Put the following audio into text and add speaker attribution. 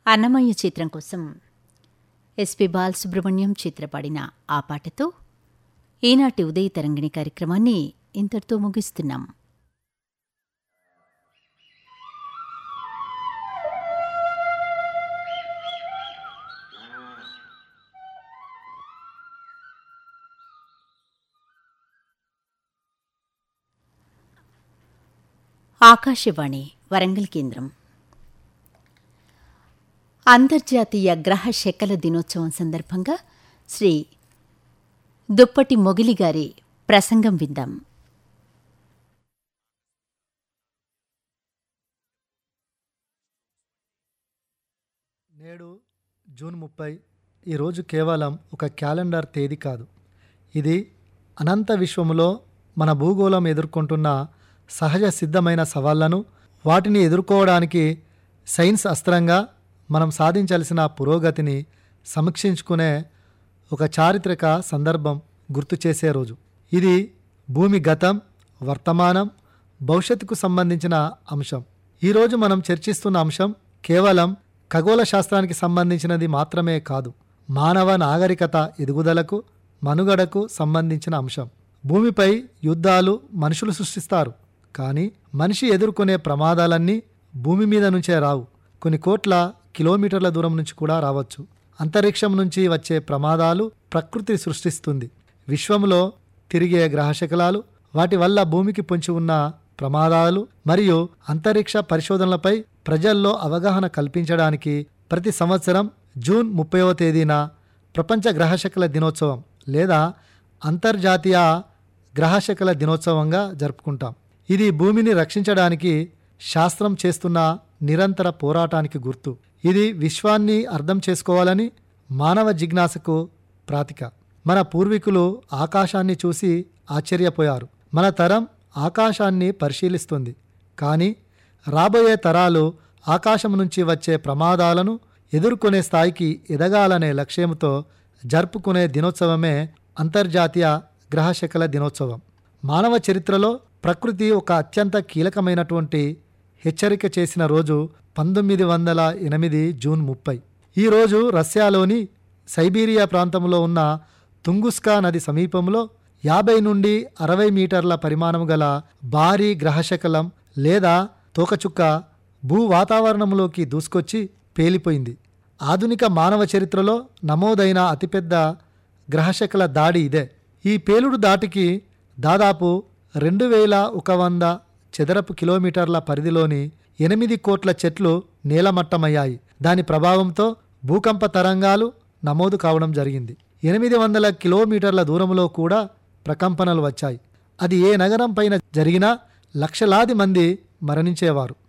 Speaker 1: అన్నమయ్య చిత్రం కోసం ఎస్పి బాలసుబ్రహ్మణ్యం చిత్రపడిన ఆ పాటతో ఈనాటి ఉదయ తరంగిణి కార్యక్రమాన్ని ఇంతటితో ముగిస్తున్నాం ఆకాశవాణి వరంగల్ కేంద్రం అంతర్జాతీయ గ్రహ శకల దినోత్సవం సందర్భంగా శ్రీ దుప్పటి మొగిలి గారి ప్రసంగం విందాం
Speaker 2: నేడు జూన్ ముప్పై ఈరోజు కేవలం ఒక క్యాలెండర్ తేదీ కాదు ఇది అనంత విశ్వములో మన భూగోళం ఎదుర్కొంటున్న సహజ సిద్ధమైన సవాళ్లను వాటిని ఎదుర్కోవడానికి సైన్స్ అస్త్రంగా మనం సాధించాల్సిన పురోగతిని సమీక్షించుకునే ఒక చారిత్రక సందర్భం గుర్తు చేసే రోజు ఇది భూమి గతం వర్తమానం భవిష్యత్తుకు సంబంధించిన అంశం ఈరోజు మనం చర్చిస్తున్న అంశం కేవలం ఖగోళ శాస్త్రానికి సంబంధించినది మాత్రమే కాదు మానవ నాగరికత ఎదుగుదలకు మనుగడకు సంబంధించిన అంశం భూమిపై యుద్ధాలు మనుషులు సృష్టిస్తారు కానీ మనిషి ఎదుర్కొనే ప్రమాదాలన్నీ భూమి మీద నుంచే రావు కొన్ని కోట్ల కిలోమీటర్ల దూరం నుంచి కూడా రావచ్చు అంతరిక్షం నుంచి వచ్చే ప్రమాదాలు ప్రకృతి సృష్టిస్తుంది విశ్వంలో తిరిగే గ్రహశకలాలు వాటి వల్ల భూమికి పొంచి ఉన్న ప్రమాదాలు మరియు అంతరిక్ష పరిశోధనలపై ప్రజల్లో అవగాహన కల్పించడానికి ప్రతి సంవత్సరం జూన్ ముప్పైవ తేదీన ప్రపంచ గ్రహశకల దినోత్సవం లేదా అంతర్జాతీయ గ్రహశకల దినోత్సవంగా జరుపుకుంటాం ఇది భూమిని రక్షించడానికి శాస్త్రం చేస్తున్న నిరంతర పోరాటానికి గుర్తు ఇది విశ్వాన్ని అర్థం చేసుకోవాలని మానవ జిజ్ఞాసకు ప్రాతిక మన పూర్వీకులు ఆకాశాన్ని చూసి ఆశ్చర్యపోయారు మన తరం ఆకాశాన్ని పరిశీలిస్తుంది కానీ రాబోయే తరాలు ఆకాశం నుంచి వచ్చే ప్రమాదాలను ఎదుర్కొనే స్థాయికి ఎదగాలనే లక్ష్యంతో జరుపుకునే దినోత్సవమే అంతర్జాతీయ గ్రహశకల దినోత్సవం మానవ చరిత్రలో ప్రకృతి ఒక అత్యంత కీలకమైనటువంటి హెచ్చరిక చేసిన రోజు పంతొమ్మిది వందల ఎనిమిది జూన్ ముప్పై ఈరోజు రష్యాలోని సైబీరియా ప్రాంతంలో ఉన్న తుంగుస్కా నది సమీపంలో యాభై నుండి అరవై మీటర్ల పరిమాణం గల భారీ గ్రహశకలం లేదా తోకచుక్క భూ వాతావరణంలోకి దూసుకొచ్చి పేలిపోయింది ఆధునిక మానవ చరిత్రలో నమోదైన అతిపెద్ద గ్రహశకల దాడి ఇదే ఈ పేలుడు దాటికి దాదాపు రెండు వేల ఒక వంద చదరపు కిలోమీటర్ల పరిధిలోని ఎనిమిది కోట్ల చెట్లు నేలమట్టమయ్యాయి దాని ప్రభావంతో భూకంప తరంగాలు నమోదు కావడం జరిగింది ఎనిమిది వందల కిలోమీటర్ల దూరంలో కూడా ప్రకంపనలు వచ్చాయి అది ఏ నగరం పైన జరిగినా లక్షలాది మంది మరణించేవారు